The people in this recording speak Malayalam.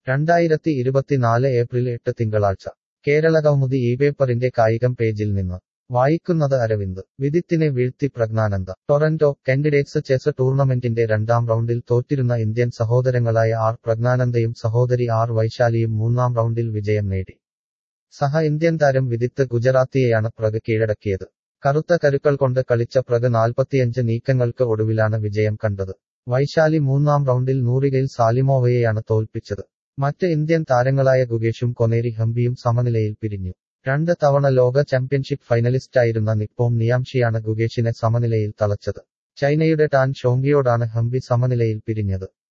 രണ്ടായിരത്തി ഇരുപത്തിനാല് ഏപ്രിൽ എട്ട് തിങ്കളാഴ്ച കേരളകൗമുദി ഈ പേപ്പറിന്റെ കായികം പേജിൽ നിന്ന് വായിക്കുന്നത് അരവിന്ദ് വിദിത്തിനെ വീഴ്ത്തി പ്രജ്ഞാനന്ദ ടൊറന്റോ കാൻഡിഡേറ്റ്സ് ചെസ് ടൂർണമെന്റിന്റെ രണ്ടാം റൗണ്ടിൽ തോറ്റിരുന്ന ഇന്ത്യൻ സഹോദരങ്ങളായ ആർ പ്രജ്ഞാനന്ദയും സഹോദരി ആർ വൈശാലിയും മൂന്നാം റൗണ്ടിൽ വിജയം നേടി സഹ ഇന്ത്യൻ താരം വിദിത്ത് ഗുജറാത്തിയെയാണ് പ്രഗ് കീഴടക്കിയത് കറുത്ത കരുക്കൾ കൊണ്ട് കളിച്ച പ്രഗ് നാൽപ്പത്തിയഞ്ച് നീക്കങ്ങൾക്ക് ഒടുവിലാണ് വിജയം കണ്ടത് വൈശാലി മൂന്നാം റൗണ്ടിൽ നൂറികയിൽ സാലിമോവയെയാണ് തോൽപ്പിച്ചത് മറ്റ് ഇന്ത്യൻ താരങ്ങളായ ഗുഗേഷും കൊനേരി ഹംപിയും സമനിലയിൽ പിരിഞ്ഞു രണ്ട് തവണ ലോക ചാമ്പ്യൻഷിപ്പ് ഫൈനലിസ്റ്റായിരുന്ന നിപ്പോം നിയാംഷിയാണ് ഗുഗേഷിനെ സമനിലയിൽ തളച്ചത് ചൈനയുടെ ടാൻ ഷോങ്കിയോടാണ് ഹംപി സമനിലയിൽ പിരിഞ്ഞത്